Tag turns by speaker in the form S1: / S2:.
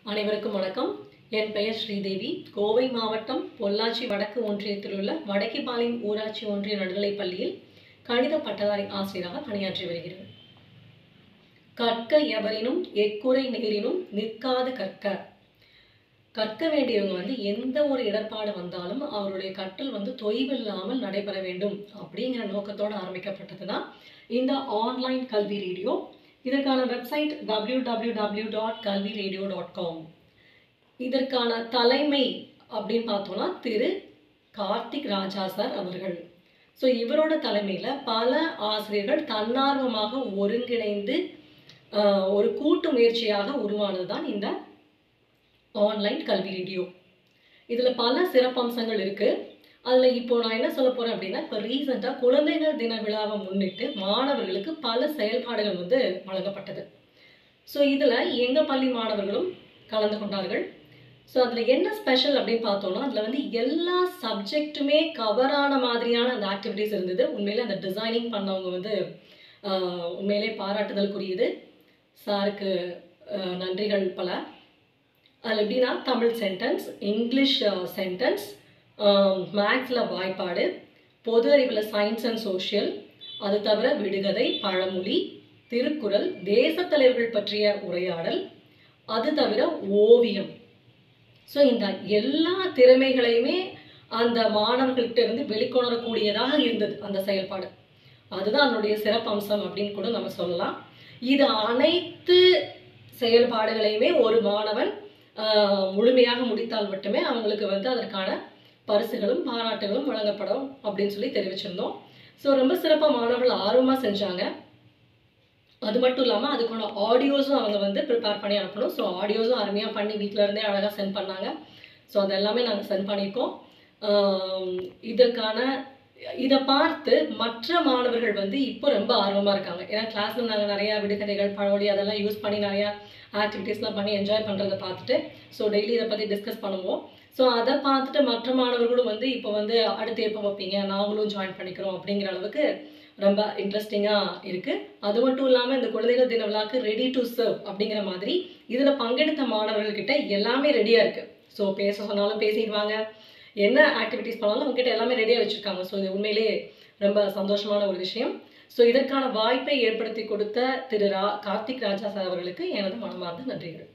S1: அனைவருக்கும் வணக்கம் என் பெயர் ஸ்ரீதேவி கோவை மாவட்டம் பொள்ளாச்சி வடக்கு ஒன்றியத்தில் உள்ள வடக்கிபாளையம் ஊராட்சி ஒன்றிய நடுநிலைப் பள்ளியில் கணித பட்டதாரி ஆசிரியராக பணியாற்றி வருகிறேன் கற்க எவரினும் எக்குறை நேரினும் நிற்காது கற்க கற்க வேண்டியவங்க வந்து எந்த ஒரு இடர்பாடு வந்தாலும் அவருடைய கற்றல் வந்து தொய்வில்லாமல் நடைபெற வேண்டும் அப்படிங்கிற நோக்கத்தோடு ஆரம்பிக்கப்பட்டது தான் இந்த ஆன்லைன் கல்வி ரேடியோ இதற்கான website W W W dot கல்வி ரேடியோ டாட் காம் இதற்கான தலைமை அப்படின்னு பார்த்தோம்னா திரு கார்த்திக் ராஜா சார் அவர்கள் ஸோ இவரோட தலைமையில் பல ஆசிரியர்கள் தன்னார்வமாக ஒருங்கிணைந்து ஆஹ், ஒரு கூட்டு முயற்சியாக உருவானது தான் இந்த ஆன்லைன் கல்வி ரேடியோ இதில் பல சிறப்பம்சங்கள் இருக்குது அதில் இப்போ நான் என்ன சொல்ல போகிறேன் அப்படின்னா இப்போ ரீசெண்டாக குழந்தைகள் தின விழாவை முன்னிட்டு மாணவர்களுக்கு பல செயல்பாடுகள் வந்து வழங்கப்பட்டது ஸோ இதில் எங்கள் பள்ளி மாணவர்களும் கலந்து கொண்டார்கள் ஸோ அதில் என்ன ஸ்பெஷல் அப்படின்னு பார்த்தோம்னா அதில் வந்து எல்லா சப்ஜெக்ட்டுமே கவர் ஆன மாதிரியான அந்த ஆக்டிவிட்டீஸ் இருந்தது உண்மையிலே அந்த டிசைனிங் பண்ணவங்க வந்து ஆஹ், உண்மையிலே பாராட்டுதலுக்குரியது சாருக்கு ஆஹ், நன்றிகள் பல அதில் எப்படின்னா தமிழ் சென்டென்ஸ் இங்கிலீஷ் சென்டென்ஸ் மேக்ஸில் வாய்ப்பாடு பொது அறிவில் சயின்ஸ் அண்ட் சோஷியல் அது தவிர விடுகதை பழமொழி திருக்குறள் தேசத் தலைவர்கள் பற்றிய உரையாடல் அது தவிர ஓவியம் ஸோ இந்த எல்லா திறமைகளையுமே அந்த மாணவர்கள்ட்ட இருந்து வெளிக்கொணரக்கூடியதாக இருந்தது அந்த செயல்பாடு அதுதான் அதனுடைய சிறப்பம்சம் அப்படின்னு கூட நம்ம சொல்லலாம் இது அனைத்து செயல்பாடுகளையுமே ஒரு மாணவன் ஆஹ், முழுமையாக முடித்தால் மட்டுமே அவங்களுக்கு வந்து அதற்கான பரிசுகளும் பாராட்டுகளும் வழங்கப்படும் அப்படின்னு சொல்லி தெரிவிச்சிருந்தோம் ஸோ ரொம்ப சிறப்பாக மாணவர்கள் ஆர்வமாக செஞ்சாங்க அது மட்டும் இல்லாமல் அதுக்கான ஆடியோஸும் அவங்க வந்து ப்ரிப்பேர் பண்ணி அனுப்பணும் ஸோ ஆடியோஸும் அருமையாக பண்ணி வீட்டில் இருந்தே அழகாக சென்ட் பண்ணாங்க ஸோ அது எல்லாமே நாங்கள் சென்ட் பண்ணியிருக்கோம் ஆம், இதற்கான இதை பார்த்து மற்ற மாணவர்கள் வந்து இப்போ ரொம்ப ஆர்வமாக இருக்காங்க ஏன்னா கிளாஸில் நாங்கள் நிறையா விடுகதைகள் பழமொழி அதெல்லாம் யூஸ் பண்ணி நிறையா ஆக்டிவிட்டீஸ்லாம் பண்ணி என்ஜாய் பண்ணுறதை பார்த்துட்டு ஸோ டெய்லி இதை பற்றி டிஸ்கஸ் பண்ணுவோம் ஸோ அதை பார்த்துட்டு மற்ற மாணவர்களும் வந்து இப்போ வந்து அடுத்து எப்போ வைப்பீங்க நாங்களும் ஜாயின் பண்ணிக்கிறோம் அப்படிங்கிற அளவுக்கு ரொம்ப இன்ட்ரெஸ்டிங்காக இருக்குது அது மட்டும் இல்லாமல் இந்த குழந்தைகள் தின விழாக்கு ரெடி டு சர்வ் அப்படிங்கிற மாதிரி இதில் பங்கெடுத்த மாணவர்கள்கிட்ட எல்லாமே ரெடியாக இருக்குது ஸோ பேச சொன்னாலும் பேசிடுவாங்க என்ன ஆக்டிவிட்டீஸ் பண்ணாலும் அவங்ககிட்ட எல்லாமே ரெடியாக வச்சுருக்காங்க ஸோ இது உண்மையிலேயே ரொம்ப சந்தோஷமான ஒரு விஷயம் ஸோ இதற்கான வாய்ப்பை ஏற்படுத்தி கொடுத்த திரு ரா கார்த்திக் ராஜா சார் அவர்களுக்கு எனது மனமார்ந்த நன்றிகள்